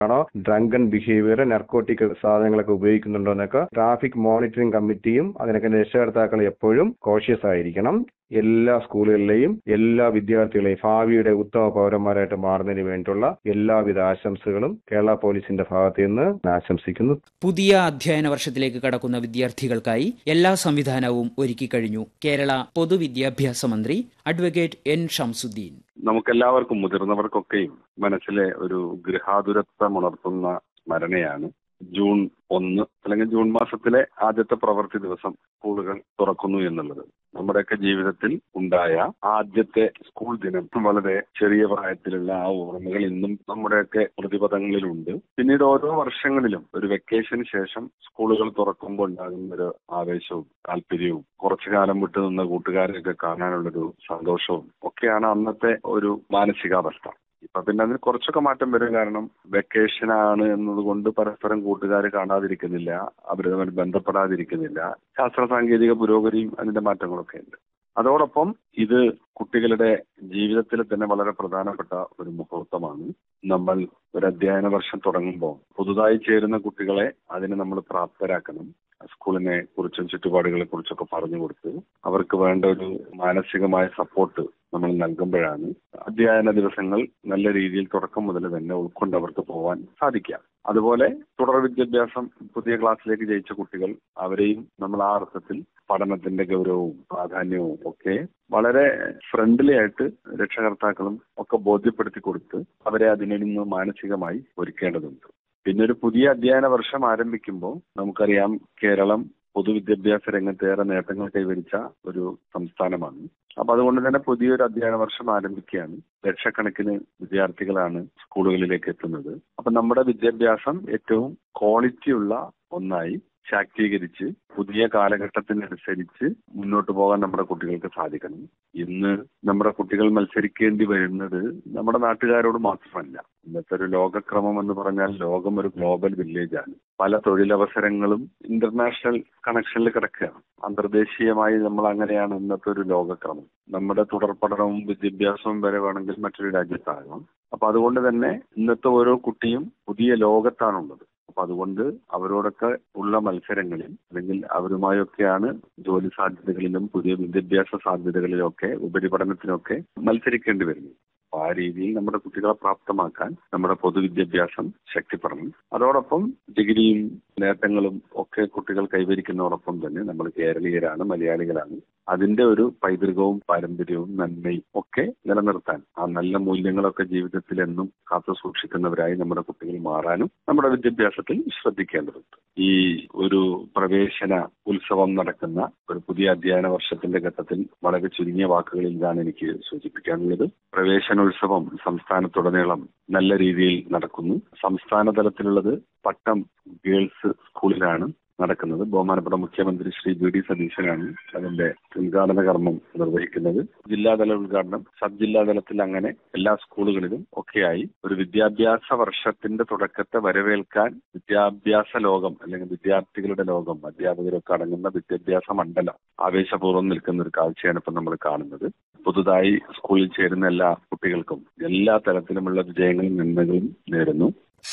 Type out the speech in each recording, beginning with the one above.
ആണോ drunken behaviour narcotic സാധനങ്ങളൊക്കെ ഉപയോഗിക്കുന്നുണ്ടോ എന്നൊക്കെ ട്രാഫിക് മോണിറ്ററിംഗ് കമ്മിറ്റിയും അതിനൊക്കെ രക്ഷകർത്താക്കൾ എപ്പോഴും കോഷ്യസ് ആയിരിക്കണം എല്ലാ സ്കൂളുകളിലെയും എല്ലാ വിദ്യാർത്ഥികളെയും ഭാവിയുടെ ഉത്തമ പൗരന്മാരായിട്ട് മാറുന്നതിന് വേണ്ടിയുള്ള എല്ലാവിധ ആശംസകളും കേരള പോലീസിന്റെ ഭാഗത്ത് നിന്ന് ആശംസിക്കുന്നു പുതിയ അധ്യയന വർഷത്തിലേക്ക് കടക്കുന്ന വിദ്യാർത്ഥികൾക്കായി എല്ലാ സംവിധാനവും ഒരുക്കിക്കഴിഞ്ഞു കേരള പൊതുവിദ്യാഭ്യാസ മന്ത്രി അഡ്വക്കേറ്റ് എൻ ഷംസുദ്ദീൻ നമുക്കെല്ലാവർക്കും മുതിർന്നവർക്കൊക്കെയും മനസ്സിലെ ഒരു ഗൃഹാതുരത്വം ഉണർത്തുന്ന സ്മരണയാണ് ജൂൺ ഒന്ന് അല്ലെങ്കിൽ ജൂൺ മാസത്തിലെ ആദ്യത്തെ പ്രവൃത്തി ദിവസം സ്കൂളുകൾ തുറക്കുന്നു എന്നുള്ളത് നമ്മുടെയൊക്കെ ജീവിതത്തിൽ ഉണ്ടായ ആദ്യത്തെ സ്കൂൾ ദിനം വളരെ ചെറിയ പ്രായത്തിലുള്ള ആ ഓർമ്മകൾ ഇന്നും നമ്മുടെയൊക്കെ പ്രതിപദങ്ങളിലുണ്ട് പിന്നീട് ഓരോ വർഷങ്ങളിലും ഒരു വെക്കേഷന് ശേഷം സ്കൂളുകൾ തുറക്കുമ്പോൾ ഉണ്ടാകുന്ന ഒരു ആവേശവും താല്പര്യവും കുറച്ചു കാലം വിട്ടു നിന്ന കൂട്ടുകാരെയൊക്കെ കാണാനുള്ളൊരു സന്തോഷവും ഒക്കെയാണ് അന്നത്തെ ഒരു മാനസികാവസ്ഥ ഇപ്പൊ പിന്നെ അതിന് കുറച്ചൊക്കെ മാറ്റം വരും കാരണം വെക്കേഷൻ ആണ് എന്നതുകൊണ്ട് പരസ്പരം കൂട്ടുകാർ കാണാതിരിക്കുന്നില്ല അവർ തമ്മിൽ ബന്ധപ്പെടാതിരിക്കുന്നില്ല ശാസ്ത്ര സാങ്കേതിക പുരോഗതിയും അതിന്റെ മാറ്റങ്ങളൊക്കെ ഉണ്ട് അതോടൊപ്പം ഇത് കുട്ടികളുടെ ജീവിതത്തിൽ തന്നെ വളരെ പ്രധാനപ്പെട്ട ഒരു മുഹൂർത്തമാണ് നമ്മൾ ഒരു അധ്യയന വർഷം തുടങ്ങുമ്പോൾ പുതുതായി ചേരുന്ന കുട്ടികളെ അതിന് നമ്മൾ പ്രാപ്തരാക്കണം സ്കൂളിനെ കുറിച്ചും ചുറ്റുപാടുകളെ കുറിച്ചൊക്കെ പറഞ്ഞു കൊടുത്ത് അവർക്ക് വേണ്ട ഒരു മാനസികമായ സപ്പോർട്ട് നമ്മൾ നൽകുമ്പോഴാണ് അധ്യയന ദിവസങ്ങൾ നല്ല രീതിയിൽ തുടക്കം മുതൽ തന്നെ ഉൾക്കൊണ്ട് അവർക്ക് പോകാൻ സാധിക്കുക അതുപോലെ തുടർ വിദ്യാഭ്യാസം പുതിയ ക്ലാസ്സിലേക്ക് ജയിച്ച കുട്ടികൾ അവരെയും നമ്മൾ ആ അർത്ഥത്തിൽ പഠനത്തിന്റെ ഗൗരവവും പ്രാധാന്യവും ഒക്കെ വളരെ ഫ്രണ്ട്ലി ആയിട്ട് രക്ഷകർത്താക്കളും ഒക്കെ ബോധ്യപ്പെടുത്തി കൊടുത്ത് അവരെ അതിൽ നിന്ന് മാനസികമായി ഒരുക്കേണ്ടതുണ്ട് പിന്നെ ഒരു പുതിയ അധ്യയന വർഷം ആരംഭിക്കുമ്പോൾ നമുക്കറിയാം കേരളം പൊതുവിദ്യാഭ്യാസ രംഗത്ത് ഏറെ നേട്ടങ്ങൾ കൈവരിച്ച ഒരു സംസ്ഥാനമാണ് അപ്പൊ അതുകൊണ്ട് തന്നെ പുതിയൊരു അധ്യയന വർഷം ആരംഭിക്കുകയാണ് ലക്ഷക്കണക്കിന് വിദ്യാർത്ഥികളാണ് സ്കൂളുകളിലേക്ക് എത്തുന്നത് അപ്പൊ നമ്മുടെ വിദ്യാഭ്യാസം ഏറ്റവും ക്വാളിറ്റിയുള്ള ഒന്നായി ശാക്തീകരിച്ച് പുതിയ കാലഘട്ടത്തിനനുസരിച്ച് മുന്നോട്ട് പോകാൻ നമ്മുടെ കുട്ടികൾക്ക് സാധിക്കണം ഇന്ന് നമ്മുടെ കുട്ടികൾ മത്സരിക്കേണ്ടി വരുന്നത് നമ്മുടെ നാട്ടുകാരോട് മാത്രമല്ല ഇന്നത്തെ ഒരു ലോകക്രമം എന്ന് പറഞ്ഞാൽ ലോകം ഒരു ഗ്ലോബൽ വില്ലേജ് ആണ് പല തൊഴിലവസരങ്ങളും ഇന്റർനാഷണൽ കണക്ഷനിൽ കിടക്കുകയാണ് അന്തർദേശീയമായി നമ്മൾ അങ്ങനെയാണ് ഇന്നത്തെ ഒരു ലോകക്രമം നമ്മുടെ തുടർ പഠനവും വിദ്യാഭ്യാസവും വരെ വേണമെങ്കിൽ മറ്റൊരു രാജ്യത്താകാം അപ്പൊ അതുകൊണ്ട് തന്നെ ഇന്നത്തെ ഓരോ കുട്ടിയും പുതിയ ലോകത്താണുള്ളത് അപ്പൊ അതുകൊണ്ട് അവരോടൊക്കെ ഉള്ള മത്സരങ്ങളിൽ അല്ലെങ്കിൽ അവരുമായൊക്കെയാണ് ജോലി സാധ്യതകളിലും പുതിയ വിദ്യാഭ്യാസ സാധ്യതകളിലും ഒക്കെ ഉപരിപഠനത്തിനൊക്കെ മത്സരിക്കേണ്ടി വരുന്നത് അപ്പൊ ആ രീതിയിൽ നമ്മുടെ കുട്ടികളെ പ്രാപ്തമാക്കാൻ നമ്മുടെ പൊതുവിദ്യാഭ്യാസം ശക്തിപ്പെടണം അതോടൊപ്പം ഡിഗ്രിയും നേട്ടങ്ങളും ഒക്കെ കുട്ടികൾ കൈവരിക്കുന്നതോടൊപ്പം തന്നെ നമ്മൾ കേരളീയരാണ് മലയാളികളാണ് അതിന്റെ ഒരു പൈതൃകവും പാരമ്പര്യവും നന്മയും ഒക്കെ നിലനിർത്താൻ ആ നല്ല മൂല്യങ്ങളൊക്കെ ജീവിതത്തിൽ എന്നും കാത്തു സൂക്ഷിക്കുന്നവരായി നമ്മുടെ കുട്ടികൾ മാറാനും നമ്മുടെ വിദ്യാഭ്യാസത്തിൽ ശ്രദ്ധിക്കേണ്ടതുണ്ട് ഈ ഒരു പ്രവേശന ഉത്സവം നടക്കുന്ന ഒരു പുതിയ അധ്യയന വർഷത്തിന്റെ ഘട്ടത്തിൽ വളരെ ചുരുങ്ങിയ വാക്കുകളിൽ ഇതാണ് എനിക്ക് സൂചിപ്പിക്കാനുള്ളത് പ്രവേശനോത്സവം സംസ്ഥാനത്തുടനീളം നല്ല രീതിയിൽ നടക്കുന്നു സംസ്ഥാന തലത്തിലുള്ളത് പട്ടം ഗേൾസ് സ്കൂളിലാണ് നടക്കുന്നത് ബഹുമാനപ്പെട്ട മുഖ്യമന്ത്രി ശ്രീ വി ഡി സതീശനാണ് അതിന്റെ ഉദ്ഘാടന കർമ്മം നിർവഹിക്കുന്നത് ജില്ലാതല ഉദ്ഘാടനം സബ് ജില്ലാ തലത്തിൽ അങ്ങനെ എല്ലാ സ്കൂളുകളിലും ഒക്കെയായി ഒരു വിദ്യാഭ്യാസ വർഷത്തിന്റെ തുടക്കത്തെ വരവേൽക്കാൻ വിദ്യാഭ്യാസ ലോകം അല്ലെങ്കിൽ വിദ്യാർത്ഥികളുടെ ലോകം അധ്യാപകരൊക്കെ അടങ്ങുന്ന വിദ്യാഭ്യാസ മണ്ഡലം ആവേശപൂർവ്വം നിൽക്കുന്ന ഒരു കാഴ്ചയാണ് ഇപ്പം നമ്മൾ കാണുന്നത് പുതുതായി സ്കൂളിൽ ചേരുന്ന എല്ലാ കുട്ടികൾക്കും എല്ലാ തലത്തിലുമുള്ള വിജയങ്ങളും നന്മകളും നേരുന്നു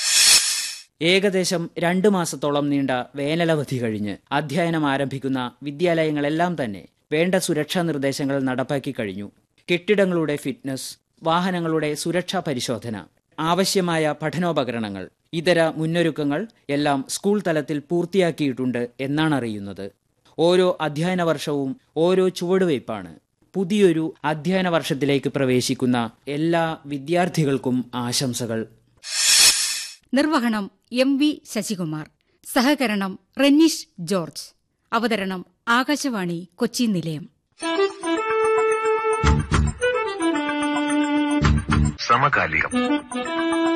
ഏകദേശം രണ്ട് മാസത്തോളം നീണ്ട വേനലവധി കഴിഞ്ഞ് അധ്യയനം ആരംഭിക്കുന്ന വിദ്യാലയങ്ങളെല്ലാം തന്നെ വേണ്ട സുരക്ഷാ നിർദ്ദേശങ്ങൾ നടപ്പാക്കി കഴിഞ്ഞു കെട്ടിടങ്ങളുടെ ഫിറ്റ്നസ് വാഹനങ്ങളുടെ സുരക്ഷാ പരിശോധന ആവശ്യമായ പഠനോപകരണങ്ങൾ ഇതര മുന്നൊരുക്കങ്ങൾ എല്ലാം സ്കൂൾ തലത്തിൽ പൂർത്തിയാക്കിയിട്ടുണ്ട് എന്നാണ് അറിയുന്നത് ഓരോ അധ്യയന വർഷവും ഓരോ ചുവടുവയ്പ്പാണ് പുതിയൊരു അധ്യയന വർഷത്തിലേക്ക് പ്രവേശിക്കുന്ന എല്ലാ വിദ്യാർത്ഥികൾക്കും ആശംസകൾ നിർവഹണം എം വി ശശികുമാർ സഹകരണം റെന്നീഷ് ജോർജ് അവതരണം ആകാശവാണി കൊച്ചി നിലയം സമകാലികം